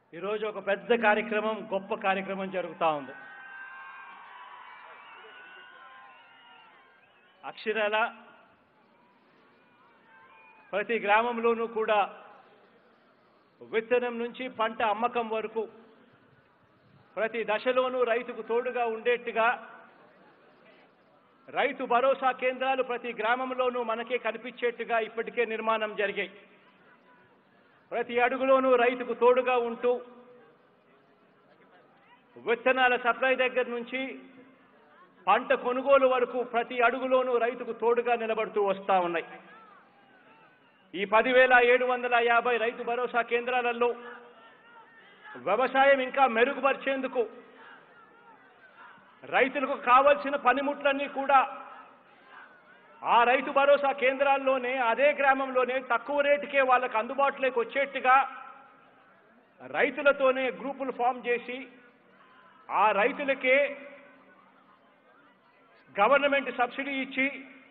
ఈరోజు ఒక పెద్ద కార్యక్రమం గొప్ప కార్యక్రమం జరుగుతూ ఉంది అక్షరాల ప్రతి గ్రామంలోనూ కూడా విత్తనం నుంచి పంట అమ్మకం వరకు ప్రతి దశలోనూ రైతుకు తోడుగా ఉండేట్టుగా రైతు భరోసా కేంద్రాలు ప్రతి గ్రామంలోనూ మనకే కనిపించేట్టుగా ఇప్పటికే నిర్మాణం జరిగాయి ప్రతి అడుగులోనూ రైతుకు తోడుగా ఉంటూ విత్తనాల సప్లై దగ్గర నుంచి పంట కొనుగోలు వరకు ప్రతి అడుగులోనూ రైతుకు తోడుగా నిలబడుతూ వస్తా ఉన్నాయి ఈ పదివేల ఏడు వందల యాభై రైతు భరోసా కేంద్రాలలో వ్యవసాయం ఇంకా మెరుగుపరిచేందుకు రైతులకు కావలసిన పనిముట్లన్నీ కూడా ఆ రైతు భరోసా కేంద్రాల్లోనే అదే గ్రామంలోనే తక్కువ రేటుకే వాళ్ళకు అందుబాటులోకి వచ్చేట్టుగా రైతులతోనే గ్రూపులు ఫామ్ చేసి ఆ రైతులకే గవర్నమెంట్ సబ్సిడీ ఇచ్చి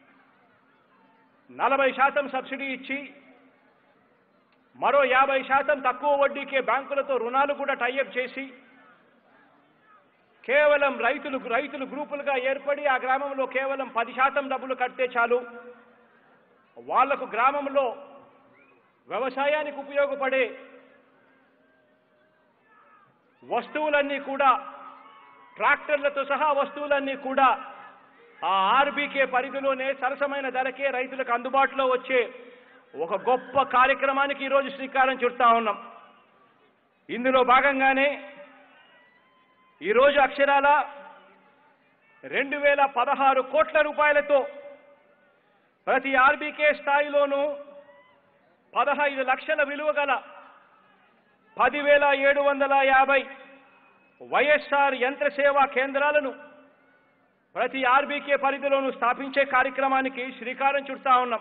నలభై శాతం సబ్సిడీ ఇచ్చి మరో యాభై శాతం తక్కువ వడ్డీకే బ్యాంకులతో రుణాలు కూడా టైఅప్ చేసి కేవలం రైతులు రైతులు గ్రూపులుగా ఏర్పడి ఆ గ్రామంలో కేవలం పది శాతం డబ్బులు కడితే చాలు వాళ్లకు గ్రామంలో వ్యవసాయానికి ఉపయోగపడే వస్తువులన్నీ కూడా ట్రాక్టర్లతో సహా వస్తువులన్నీ కూడా ఆ ఆర్బీకే పరిధిలోనే సరసమైన ధరకే రైతులకు అందుబాటులో వచ్చే ఒక గొప్ప కార్యక్రమానికి ఈరోజు శ్రీకారం చుడతా ఉన్నాం ఇందులో భాగంగానే ఈరోజు అక్షరాల రెండు వేల పదహారు కోట్ల రూపాయలతో ప్రతి ఆర్బీకే స్థాయిలోనూ పదహైదు లక్షల విలువ గల పదివేల ఏడు వందల యాభై వైఎస్ఆర్ యంత్ర సేవా కేంద్రాలను ప్రతి ఆర్బీకే పరిధిలోనూ స్థాపించే కార్యక్రమానికి శ్రీకారం చుడతా ఉన్నాం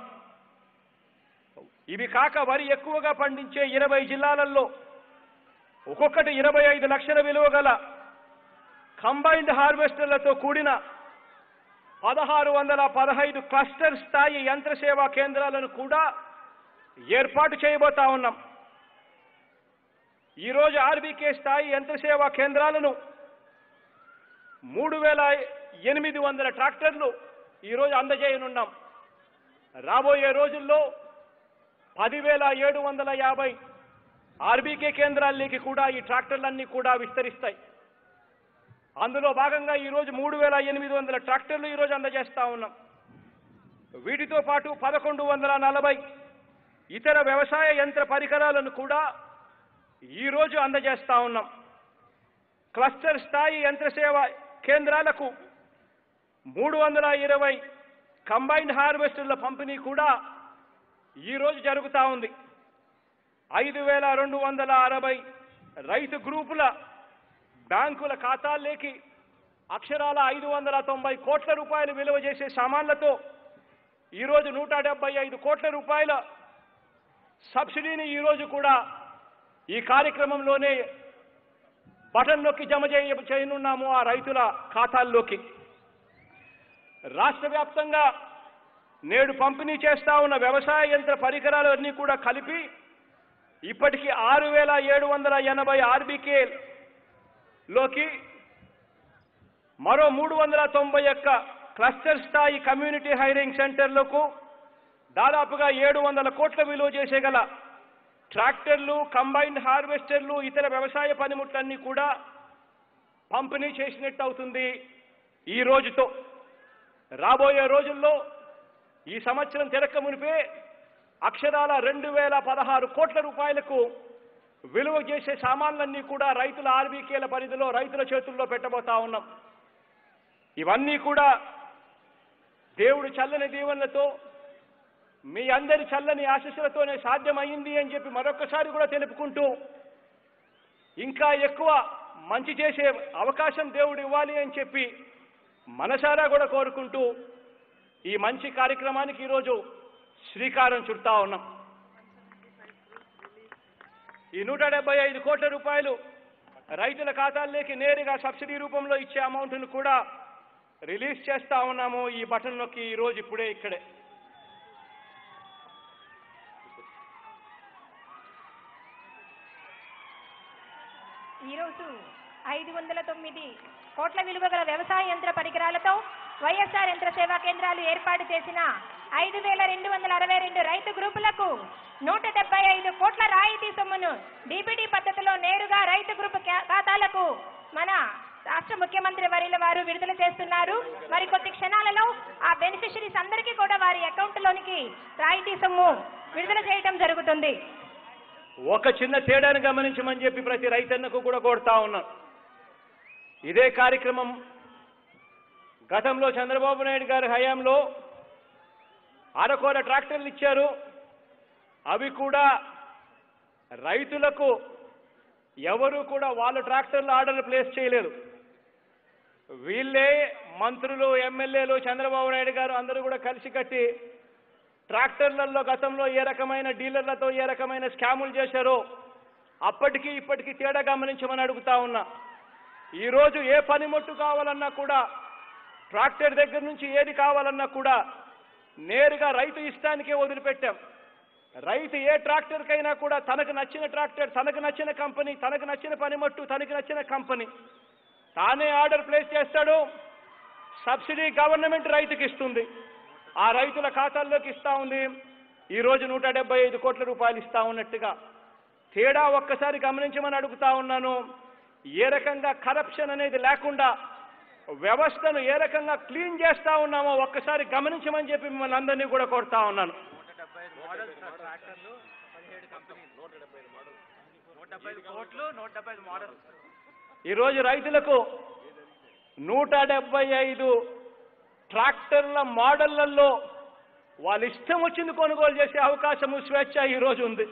ఇవి కాక వరి ఎక్కువగా పండించే ఇరవై జిల్లాలలో ఒక్కొక్కటి ఇరవై ఐదు లక్షల విలువ గల కంబైన్డ్ హార్వెస్టర్లతో కూడిన పదహారు వందల పదహైదు క్లస్టర్ స్థాయి యంత్ర సేవా కేంద్రాలను కూడా ఏర్పాటు చేయబోతా ఉన్నాం ఈరోజు ఆర్బీకే స్థాయి యంత్ర సేవా కేంద్రాలను మూడు వేల ఎనిమిది వందల ట్రాక్టర్లు ఈరోజు అందజేయనున్నాం రాబోయే రోజుల్లో పదివేల ఏడు వందల యాభై ఆర్బీకే కేంద్రాల్లోకి కూడా ఈ ట్రాక్టర్లన్నీ కూడా విస్తరిస్తాయి అందులో భాగంగా ఈరోజు మూడు వేల ఎనిమిది వందల ట్రాక్టర్లు ఈరోజు అందజేస్తా ఉన్నాం వీటితో పాటు పదకొండు వందల నలభై ఇతర వ్యవసాయ యంత్ర పరికరాలను కూడా ఈరోజు అందజేస్తా ఉన్నాం క్లస్టర్ స్థాయి యంత్ర సేవ కేంద్రాలకు మూడు వందల ఇరవై కంబైన్డ్ హార్వెస్టర్ల పంపిణీ కూడా ఈరోజు జరుగుతూ ఉంది ఐదు వేల రెండు వందల అరవై రైతు గ్రూపుల బ్యాంకుల ఖాతాల్లోకి అక్షరాల ఐదు వందల తొంభై కోట్ల రూపాయలు విలువ చేసే సామాన్లతో ఈరోజు నూట డెబ్బై ఐదు కోట్ల రూపాయల సబ్సిడీని ఈరోజు కూడా ఈ కార్యక్రమంలోనే బటన్ నొక్కి జమ చేయ చేయనున్నాము ఆ రైతుల ఖాతాల్లోకి రాష్ట్ర వ్యాప్తంగా నేడు పంపిణీ చేస్తా ఉన్న వ్యవసాయ యంత్ర పరికరాలన్నీ కూడా కలిపి ఇప్పటికీ ఆరు వేల ఏడు వందల ఎనభై ఆర్బీకే లోకి మరో మూడు వందల తొంభై ఒక్క క్లస్టర్ స్థాయి కమ్యూనిటీ హైరింగ్ సెంటర్లకు దాదాపుగా ఏడు వందల కోట్ల విలువ చేసే గల ట్రాక్టర్లు కంబైన్డ్ హార్వెస్టర్లు ఇతర వ్యవసాయ పనిముట్లన్నీ కూడా పంపిణీ చేసినట్టు అవుతుంది ఈ రోజుతో రాబోయే రోజుల్లో ఈ సంవత్సరం తిరక్క మునిపే అక్షరాల రెండు వేల పదహారు కోట్ల రూపాయలకు విలువ చేసే సామాన్లన్నీ కూడా రైతుల ఆర్బీకేల పరిధిలో రైతుల చేతుల్లో పెట్టబోతా ఉన్నాం ఇవన్నీ కూడా దేవుడు చల్లని దీవెనలతో మీ అందరి చల్లని ఆశీస్సులతోనే సాధ్యమైంది అని చెప్పి మరొకసారి కూడా తెలుపుకుంటూ ఇంకా ఎక్కువ మంచి చేసే అవకాశం దేవుడు ఇవ్వాలి అని చెప్పి మనసారా కూడా కోరుకుంటూ ఈ మంచి కార్యక్రమానికి ఈరోజు శ్రీకారం చుడతా ఉన్నాం ఈ నూట డెబ్బై ఐదు కోట్ల రూపాయలు రైతుల ఖాతాల్లోకి నేరుగా సబ్సిడీ రూపంలో ఇచ్చే అమౌంట్ను కూడా రిలీజ్ చేస్తా ఉన్నాము ఈ బటన్ నొక్కి ఈ రోజు ఇప్పుడే ఇక్కడే ఈరోజు ఐదు వందల తొమ్మిది కోట్ల విలువ గల వ్యవసాయ యంత్ర పరికరాలతో వైఎస్ఆర్ యంత్ర సేవా కేంద్రాలు ఏర్పాటు చేసిన ఐదు వేల రెండు వందల అరవై రెండు రైతు గ్రూపులకు నూట డెబ్బై ఐదు కోట్ల రాయితీ సొమ్మును డీబీటీ పద్ధతిలో నేరుగా రైతు గ్రూపు ఖా- ఖాతాలకు మన రాష్ట్ర ముఖ్యమంత్రి వర్యుల వారు విడుదల చేస్తున్నారు మరి కొద్ది క్షణాలలో ఆ బెనిఫిషరీస్ అందరికీ కూడా వారి అకౌంట్లోనికి రాయితీ సొమ్ము విడుదల చేయడం జరుగుతుంది ఒక చిన్న తేడాను గమనించమని చెప్పి ప్రతి రైతన్నకు కూడా కోరుతా ఉన్నాం ఇదే కార్యక్రమం గతంలో చంద్రబాబు నాయుడు గారి హయాంలో అరకోర ట్రాక్టర్లు ఇచ్చారు అవి కూడా రైతులకు ఎవరు కూడా వాళ్ళ ట్రాక్టర్లు ఆర్డర్లు ప్లేస్ చేయలేదు వీళ్ళే మంత్రులు ఎమ్మెల్యేలు చంద్రబాబు నాయుడు గారు అందరూ కూడా కలిసి కట్టి ట్రాక్టర్లలో గతంలో ఏ రకమైన డీలర్లతో ఏ రకమైన స్కాములు చేశారో అప్పటికి ఇప్పటికి తేడా గమనించమని అడుగుతా ఉన్నా ఈరోజు ఏ పనిముట్టు కావాలన్నా కూడా ట్రాక్టర్ దగ్గర నుంచి ఏది కావాలన్నా కూడా నేరుగా రైతు ఇష్టానికే వదిలిపెట్టాం రైతు ఏ ట్రాక్టర్కైనా కూడా తనకు నచ్చిన ట్రాక్టర్ తనకు నచ్చిన కంపెనీ తనకు నచ్చిన పనిముట్టు తనకు నచ్చిన కంపెనీ తానే ఆర్డర్ ప్లేస్ చేస్తాడు సబ్సిడీ గవర్నమెంట్ రైతుకి ఇస్తుంది ఆ రైతుల ఖాతాల్లోకి ఇస్తా ఉంది ఈ రోజు నూట డెబ్బై ఐదు కోట్ల రూపాయలు ఇస్తా ఉన్నట్టుగా తేడా ఒక్కసారి గమనించమని అడుగుతా ఉన్నాను ఏ రకంగా కరప్షన్ అనేది లేకుండా వ్యవస్థను ఏ రకంగా క్లీన్ చేస్తా ఉన్నామో ఒక్కసారి గమనించమని చెప్పి మిమ్మల్ని అందరినీ కూడా కోరుతా ఉన్నాను మోడల్స్ సార్ ట్రాక్టర్లు పదిహేడు కంపెనీలు నూట డెబ్బై ఐదు మోడల్స్ నూట డెబ్బై ఐదు కోట్లు నూట డెబ్బై ఐదు మోడల్స్ ఈరోజు రైతులకు నూట డెబ్బై ఐదు ట్రాక్టర్ల మోడళ్లలో వాళ్ళ ఇష్టం వచ్చింది కొనుగోలు చేసే అవకాశము స్వేచ్ఛ ఈ రోజు ఉంది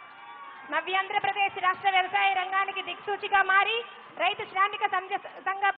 నవ్యాంధ్రప్రదేశ్ రాష్ట్ర వ్యవసాయ రంగానికి దిక్సూచిగా మారి రైతు శ్రామిక సంజ- సంఘ